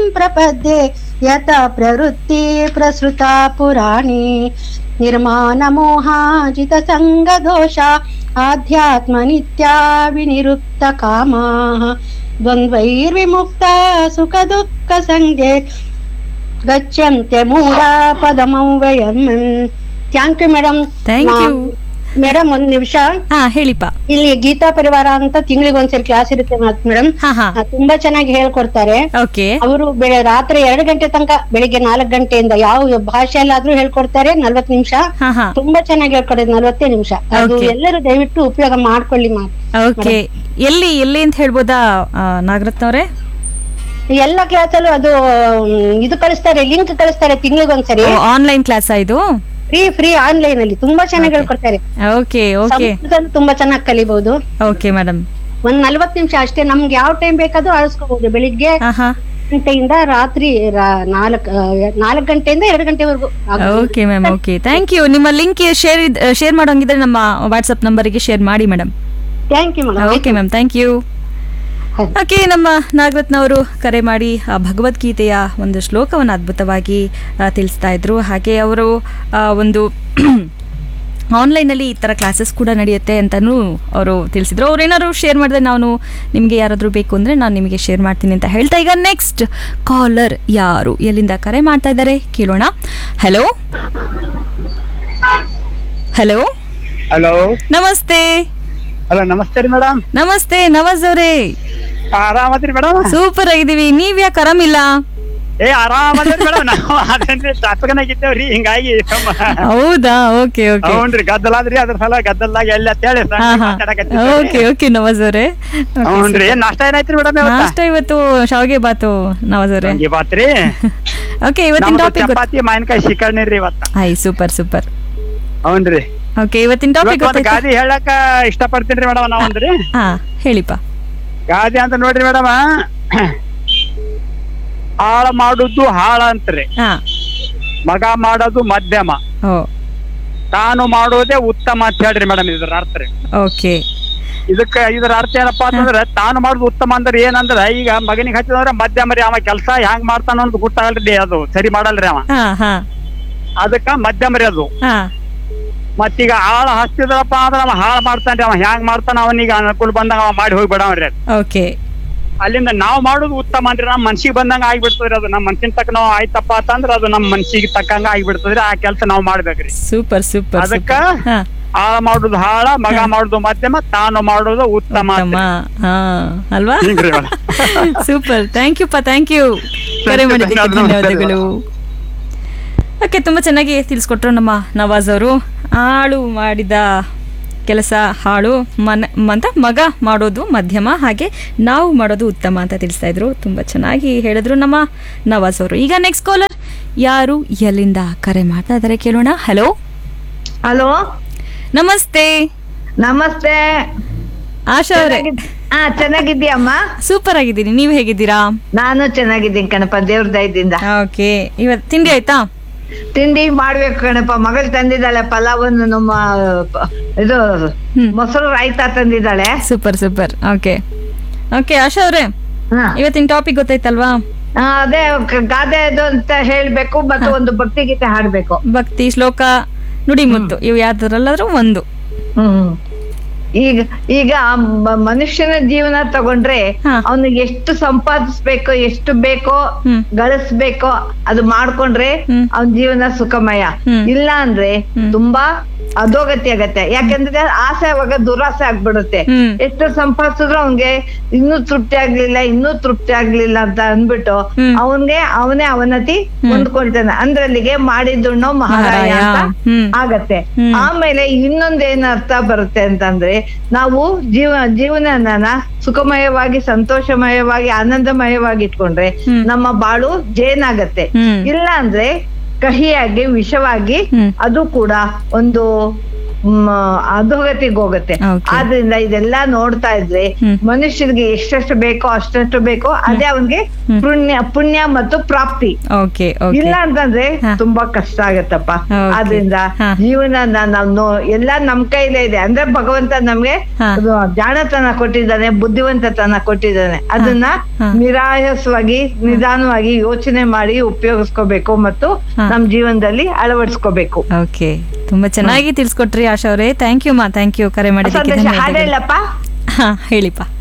ಪ್ರಪದ್ಯೆ ಯತ ಪ್ರವೃತ್ತಿ ಪ್ರಸೃತ ಪುರಾಣಿ ನಿರ್ಮಾಣ ಮೋಹಾಜಿತ ಸಂಗ ದೋಷ ಆಧ್ಯಾತ್ಮ ನಿತ್ಯ ವಿನಿರುಕ್ತ ಕಾಮ ದ್ವಂದ್ವೈರ್ವಿಮುಕ್ತ ಸುಖ ದುಃಖ ಸಂಜ್ಞೆ ಗಚ್ಚಂತೆ ಮೂಢ ಪದಮವ್ಯಯಂ thank you madam Thank you. Madam ಒಂದ್ ನಿಮಿಷ ಹಾ ಹೇಳಿಪ್ಪ ಇಲ್ಲಿ ಗೀತಾ ಪರಿವಾರ ಅಂತ ತಿಂಗಳಿಗೆ ಒಂದ್ಸರಿ ಕ್ಲಾಸ್ ಇರುತ್ತೆ ಮೇಡಮ್ ಹಾ ಹಾ ತುಂಬಾ ಚೆನ್ನಾಗಿ ಹೇಳ್ಕೊಡ್ತಾರೆ ಓಕೆ ಅವರು ಬೆಳೆ ರಾತ್ರಿ ಎರಡು ಗಂಟೆ ತನಕ ಬೆಳಿಗ್ಗೆ ನಾಲ್ಕು ಗಂಟೆಯಿಂದ ಯಾವ ಭಾಷೆಯಲ್ಲಾದ್ರೂ ಹೇಳ್ಕೊಡ್ತಾರೆ ನಲ್ವತ್ ನಿಮಿಷ ಹಾ ಹಾ ತುಂಬಾ ಚೆನ್ನಾಗಿ ಹೇಳ್ಕೊಡೋದು ನಲ್ವತ್ತೇ ನಿಮಿಷ ಅದು Okay. ಎಲ್ಲರೂ ದಯವಿಟ್ಟು ಉಪಯೋಗ ಮಾಡ್ಕೊಳ್ಳಿ ಮಾ ಓಕೆ ಎಲ್ಲಿ ಎಲ್ಲಿ ಅಂತ ಹೇಳ್ಬೋದಾ ಆ, ನಾಗರತ್ನವ್ರೆ ಎಲ್ಲ ಕ್ಲಾಸಲ್ಲೂ ಅದು ಮ್, ಇದು ಕಳಿಸ್ತಾರೆ ಲಿಂಕ್ ಕಳಿಸ್ತಾರೆ ತಿಂಗಳಿಗೆ ಒಂದ್ಸರಿ ಆನ್ಲೈನ್ ಕ್ಲಾಸ್ ಇದು ಫ್ರೀ ಫ್ರೀ ಆನ್ಲೈನ್ ಅಲ್ಲಿ ತುಂಬಾ ಚೆನ್ನಾಗಿ ಹೇಳ್ಕೊಡ್ತಾರೆ ಓಕೆ ಓಕೆ ಸಂಸ್ಕೃತದಲ್ಲಿ ತುಂಬಾ ಚೆನ್ನಾಗಿ ಕಲಿಬಹುದು ಓಕೆ ಮೇಡಮ್ ಒಂದ್ ನಲ್ವತ್ ನಿಮಿಷ ಅಷ್ಟೇ ನಮ್ಗೆ ಯಾವ ಟೈಮ್ ಬೇಕಾದ್ರೂ ಆಳಿಸ್ಕೋಬಹುದು ಬೆಳಿಗ್ಗೆ ಹಾ ಹಾ ಗಂಟೆಯಿಂದ ರಾತ್ರಿ ರಾ- ನಾಲ್ಕ್ ಆ, ನಾಲ್ಕ್ ಗಂಟೆಯಿಂದ ಎರಡು ಗಂಟೆವರೆಗೂ okay ma'am okay thank you ನಿಮ್ಮ ಲಿಂಕ್ ಶೇರ್ ಶೇರ್ ಮಾಡೋಂಗಿದ್ರೆ ನಮ್ಮ ವಾಟ್ಸ್ಆಪ್ ನಂಬರಿಗೆ ಶೇರ್ ಮಾಡಿ madam thank you madam okay ma'am thank you okay ನಮ್ಮ ನಾಗರತ್ನವರು ಕರೆ ಮಾಡಿ ಆ ಭಗವದ್ಗೀತೆಯ ಒಂದು ಶ್ಲೋಕವನ್ನು ಅದ್ಭುತವಾಗಿ ಆ, ತಿಳಿಸ್ತಾ ಇದ್ರು ಹಾಗೆ ಅವರು ಆ, ಒಂದು ಆನ್ಲೈನಲ್ಲಿ ಈ ಥರ ಕ್ಲಾಸಸ್ ಕೂಡ ನಡೆಯುತ್ತೆ ಅಂತಲೂ ಅವರು ತಿಳಿಸಿದ್ರು ಅವ್ರು ಏನಾದ್ರು ಶೇರ್ ಮಾಡಿದ್ರೆ ನಾನು ನಿಮಗೆ ಯಾರಾದರೂ ಬೇಕು ಅಂದರೆ ನಾನು ನಿಮಗೆ ಶೇರ್ ಮಾಡ್ತೀನಿ ಅಂತ ಹೇಳ್ತಾ ಈಗ ನೆಕ್ಸ್ಟ್ ಕಾಲರ್ ಯಾರು ಎಲ್ಲಿಂದ ಕರೆ ಮಾಡ್ತಾ ಇದ್ದಾರೆ ಕೇಳೋಣ ಹಲೋ ಹಲೋ ಹಲೋ ನಮಸ್ತೆ ಹಲೋ ನಮಸ್ತೆ ರೀ ಮೇಡಮ್ ನಮಸ್ತೆ ನವಾಜ್ ಅವರೇ ಆರಾಮದ್ರಿ ಮೇಡಮ್ ಸೂಪರ್ ಆಗಿದ್ದೀವಿ ನೀವ್ ಯಾಕೆ ಆರಾಮಿಲ್ಲ ಏ ಆರಾಮದ್ರಿ ಮೇಡಮ್ ನಾವು ಅದೇನ್ರಿ ಟ್ರಾಫಿಕ್ನಾಗಿದ್ದೇವ್ರಿ ಹಿಂಗಾಗಿ ಸುಮ್ಮ ಹೌದಾ ಓಕೆ ಓಕೆ ಹ್ಞೂನ್ರಿ ಗದ್ದಲ ಆದ್ರಿ ಅದ್ರ ಸಲ ಗದ್ದಲ್ದಾಗ ಎಲ್ಲ ಅಂತೇಳಿ ಹಾ ಹಾ ಓಕೆ ಓಕೆ ನವಾಜ್ ಅವರೇ ಹ್ಞೂನ್ರಿ ಏನ್ ನಾಷ್ಟ ಏನಾಯ್ತ್ರಿ ಮೇಡಮ್ ನಾಷ್ಟ ಇವತ್ತು ಶಾವಿಗೆ ಬಾತು ನವಾಜ್ ಅವರೇ ಹಂಗೆ ಬಾತ್ರಿ ಓಕೆ ಇವತ್ತಿನ ನಮ್ದು ಟಾಪಿಕ್ ಚಪಾತಿ ಮಾವಿನಕಾಯಿ ಶಿಕರ್ಣಿ ರೀ ಇವತ್ತ ಆಯ್ ಸೂಪರ್ ಸೂಪರ್ ಹೌನ್ರಿ ಓಕೆ ಇವತ್ತಿನ ಟಾಪಿಕ್ ಇವತ್ತು ಒಂದ್ ಗಾದಿ ಹೇಳಕ್ ಇಷ್ಟಪಡ್ತೀನಿ ರೀ ಮೇಡಮ್ ನಾವೊಂದ್ರಿ ಹಾ ಹೇಳಿಪ್ಪ ಗಾದಿ ಅಂತ ನೋಡ್ರಿ ಮೇಡಮ್ ಹಾಳ ಮಾಡುದು ಹಾಳ ಅಂತ್ರಿ ಹಾ ಮಗ ಮಾಡೋದು ಮಧ್ಯಮ ಓ ತಾನು ಮಾಡೋದೇ ಉತ್ತಮ ಅಂತ ಹೇಳ್ರಿ ಮೇಡಮ್ ಇದ್ರ ಅರ್ಥ ರೀ ಓಕೆ ಇದಕ್ಕ ಇದರ ಅರ್ಥ ಏನಪ್ಪಾ ಅಂತಂದ್ರೆ ತಾನು ಮಾಡುದು ಉತ್ತಮ ಅಂದ್ರೆ ಏನಂದ್ರ ಈಗ ಮಗನಿಗೆ ಹಚ್ಚಿದಂದ್ರ ಮಧ್ಯಮ ರೀ ಅವ ಕೆಲಸ ಹೆಂಗ್ ಮಾಡ್ತಾನ ಅಂತ ಗೊತ್ತಾಗಲ್ರಿ ಅದು ಸರಿ ಮಾಡಲ್ರಿ ಅವ ಹಾ ಹಾ ಅದಕ್ಕ ಮಧ್ಯಮ ರೀ ಅದು ಹಾ ಮತ್ತೀಗ ಆಳ ಹಚ್ಚಿದ್ರಪ್ಪ ಅಂದ್ರ ಅವ ಹಾಳ ಮಾಡ್ತಾನ್ರಿ ಅವ ಹೆಂಗ್ ಮಾಡ್ತಾನ ಅವನಿಗೆ ಅನುಕೂಲ ಬಂದಂಗ ಅವ ಮಾಡಿ ಹೋಗಿ ಬಿಡವ್ರಿ ಓಕೆ ಅಲ್ಲಿಂದ ನಾವ್ ಮಾಡುದು ಉತ್ತಮ ಅಂದ್ರೆ ನಮ್ ಮನ್ಸಿಗೆ ಬಂದಂಗ ಆಗ್ಬಿಡ್ತದ್ರಿ ಅದು ನಮ್ ಮನ್ಸಿನ ತಕ್ಕ ನಾವ್ ಆಯ್ತಪ್ಪ ಅಂತಂದ್ರ ಅದು ನಮ್ ಮನ್ಸಿಗೆ ತಕ್ಕಂಗ ಆಗ್ಬಿಡ್ತದ್ರಿ ಆ ಕೆಲಸ ನಾವ್ ಮಾಡ್ಬೇಕ್ರಿ ಸೂಪರ್ ಸೂಪರ್ ಅದಕ್ಕ ಹಾ ಆಳ ಮಾಡುದು ಹಾಳ ಮಗ ಮಾಡುದು ಮಧ್ಯಮ ತಾನು ಮಾಡುದು ಉತ್ತಮ ಉತ್ತಮ ಅಂತ್ರಿ. ಹಾ ಅಲ್ವಾ ಹಿಂಗ್ರಿ ಮೇಡಮ್. ಸೂಪರ್ ಥ್ಯಾಂಕ್ ಯು ಪಾ ಥ್ಯಾಂಕ್ ಯು ಕರೆ you, ಮಾಡಿದ್ದಕ್ಕೆ ಧನ್ಯವಾದ, ಧನ್ಯವಾದಗಳು ಓಕೆ ತುಂಬ ಚೆನ್ನಾಗಿ ತಿಳಿಸ್ಕೊಟ್ರು ನಮ್ಮ ನವಾಜ್ ಅವರು ಆಳು ಮಾಡಿದ ಕೆಲಸ ಹಾಳು ಮನ ಅಂತ ಮಗ ಮಾಡೋದು ಮಧ್ಯಮ ಹಾಗೆ ನಾವು ಮಾಡೋದು ಉತ್ತಮ ಅಂತ ತಿಳಿಸ್ತಾ ಇದ್ರು ತುಂಬ ಚೆನ್ನಾಗಿ ಹೇಳಿದ್ರು ನಮ್ಮ ನವಾಜ್ ಅವರು ಈಗ ನೆಕ್ಸ್ಟ್ ಕಾಲರ್ ಯಾರು ಎಲ್ಲಿಂದ ಕರೆ ಮಾಡ್ತಾ ಇದ್ದಾರೆ ಕೇಳೋಣ ಹಲೋ ಹಲೋ ನಮಸ್ತೆ ನಮಸ್ತೆ ಆಶಾ ಅವರೇ ಹಾ ಚೆನ್ನಾಗಿದ್ದೀಯಮ್ಮ ಸೂಪರ್ ಆಗಿದ್ದೀನಿ ನೀವು ಹೇಗಿದ್ದೀರಾ ನಾನು ಚೆನ್ನಾಗಿದ್ದೀನಿ ಕಣಪ್ಪ ದೇವ್ರ ದಯದಿಂದ ಓಕೆ ಇವತ್ತು ತಿಂಡಿ ಆಯ್ತಾ ತಿಂಡಿ ಮಾಡ್ಬೇಕು ಕಣಪ್ಪ ಮಗಳು ತಂದಿದ್ದಾಳೆ ಪಲಾವನ್ನು ನಮ್ಮ ಪ- ಇದು ಹ್ಮ್. ಮೊಸರು ರಾಯ್ತಾ ತಂದಿದ್ದಾಳೆ super super okay okay Asha ಅವ್ರೆ ಹಾ. ಇವತ್ತಿನ ಟಾಪಿಕ್ ಗೊತ್ತಾಯ್ತಲ್ವಾ ಆ, ಅದೇ ಕ- ಗಾದೆ ಅದು ಅಂತ ಹೇಳ್ಬೇಕು ಮತ್ತೆ ಒಂದು ಭಕ್ತಿ ಗೀತೆ ಹಾಡ್ಬೇಕು ಭಕ್ತಿ ಶ್ಲೋಕ ನುಡಿಮುತ್ತು ಇವು ಯಾವ್ದ್ರಲ್ಲಾದ್ರೂ ಒಂದು ಹ್ಮ್ ಈಗ ಈಗ ಮ- ಮನುಷ್ಯನ ಜೀವನ ತಗೊಂಡ್ರೆ ಹಾ. ಅವನಿಗೆ ಎಷ್ಟು ಸಂಪಾದಿಸ್ಬೇಕೋ ಎಷ್ಟು ಬೇಕೋ ಹ್ಮ್. ಗಳಿಸ್ಬೇಕೋ ಅದು ಮಾಡ್ಕೊಂಡ್ರೆ ಹ್ಮ್. ಅವನ ಜೀವನ ಸುಖಮಯ ಹ್ಮ್. ಇಲ್ಲ ಅಂದ್ರೆ ಹ್ಮ್. ತುಂಬಾ ಅಧೋಗತಿ ಆಗತ್ತೆ ಯಾಕಂದ್ರೆ ಆಸೆ ಅವಾಗ ದುರಾಸೆ ಆಗ್ಬಿಡುತ್ತೆ ಹ್ಮ್. ಎಷ್ಟು ಸಂಪಾದಿಸಿದ್ರು ಅವನ್ಗೆ ಇನ್ನೂ ತೃಪ್ತಿ ಆಗ್ಲಿಲ್ಲ ಇನ್ನೂ ತೃಪ್ತಿ ಆಗ್ಲಿಲ್ಲ ಅಂತ ಅಂದ್ಬಿಟ್ಟು ಹ್ಮ್. ಅವನ್ಗೆ ಅವನೇ ಅವನತಿ ಹೊಂದ್ಕೊಳ್ತಾನೆ ಅಂದ್ರಲ್ಲಿಗೆ ಮಾಡಿದ್ದುಣ್ಣೋ ಮಹಾರಾಯ ಮಹಾರಾಯ. ಅಂತ ಹ್ಮ್. ಆಗತ್ತೆ ಹ್ಮ್. ಆಮೇಲೆ ಇನ್ನೊಂದ್ ಏನ್ ಅರ್ಥ ಬರುತ್ತೆ ಅಂತಂದ್ರೆ ನಾವು ಜೀವ ಜೀವನನ ಸುಖಮಯವಾಗಿ ಸಂತೋಷಮಯವಾಗಿ ಆನಂದಮಯವಾಗಿ ಇಟ್ಕೊಂಡ್ರೆ ಹ್ಮ್. ನಮ್ಮ ಬಾಳು ಜೇನಾಗತ್ತೆ ಹ್ಮ್. ಇಲ್ಲ ಅಂದ್ರೆ ಕಹಿಯಾಗಿ ವಿಷವಾಗಿ ಹ್ಮ್. ಅದು ಕೂಡ ಒಂದು ಮ್, ಅಧೋಗತಿಗೆ ಹೋಗುತ್ತೆ Okay. ಆದ್ರಿಂದ ಇದೆಲ್ಲ ನೋಡ್ತಾ ಇದ್ರೆ ಹ್ಮ್. ಮನುಷ್ಯನಿಗೆ ಎಷ್ಟೆಷ್ಟು ಬೇಕೋ ಅಷ್ಟಷ್ಟು ಬೇಕೋ ಅದೇ ಅವನ್ಗೆ ಪುಣ್ಯ ಪುಣ್ಯ ಮತ್ತು ಪ್ರಾಪ್ತಿ ಓಕೆ ಓಕೆ ಇಲ್ಲ ಅಂತಂದ್ರೆ ಹಾ. ತುಂಬಾ ಕಷ್ಟ ಆಗತ್ತಪ್ಪ Okay. ಆದ್ರಿಂದ ಹಾ. ಜೀವನ ನಾವ್ ನೋ ಎಲ್ಲಾ ನಮ್ ಕೈಲೇ ಇದೆ ಅಂದ್ರೆ ಭಗವಂತ ನಮ್ಗೆ ಹಾ. ಅದು ಜಾಣತನ ಕೊಟ್ಟಿದ್ದಾನೆ ಬುದ್ಧಿವಂತತನ ಕೊಟ್ಟಿದ್ದಾನೆ ಅದನ್ನ ಹಾ. ನಿರಾಯಸವಾಗಿ ನಿಧಾನವಾಗಿ ಯೋಚನೆ ಮಾಡಿ ಉಪಯೋಗಿಸ್ಕೋಬೇಕು ಮತ್ತು ಹಾ. ನಮ್ ಜೀವನದಲ್ಲಿ ಅಳವಡಿಸ್ಕೋಬೇಕು ಓಕೆ ತುಂಬಾ ಚೆನ್ನಾಗಿ ತಿಳಿಸ್ಕೊಟ್ರಿ ಆಶಾ ಅವರೇ ಥ್ಯಾಂಕ್ ಯು ಮಾ ಥ್ಯಾಂಕ್ ಯು ಕರೆ ಮಾಡಿದ್ದಕ್ಕೆ ಸಂದೇಶ ಹಾಡು ಧನ್ಯವಾದಗಳು ಹೇಳಪ್ಪ ಹಾ ಹೇಳಿಪ್ಪ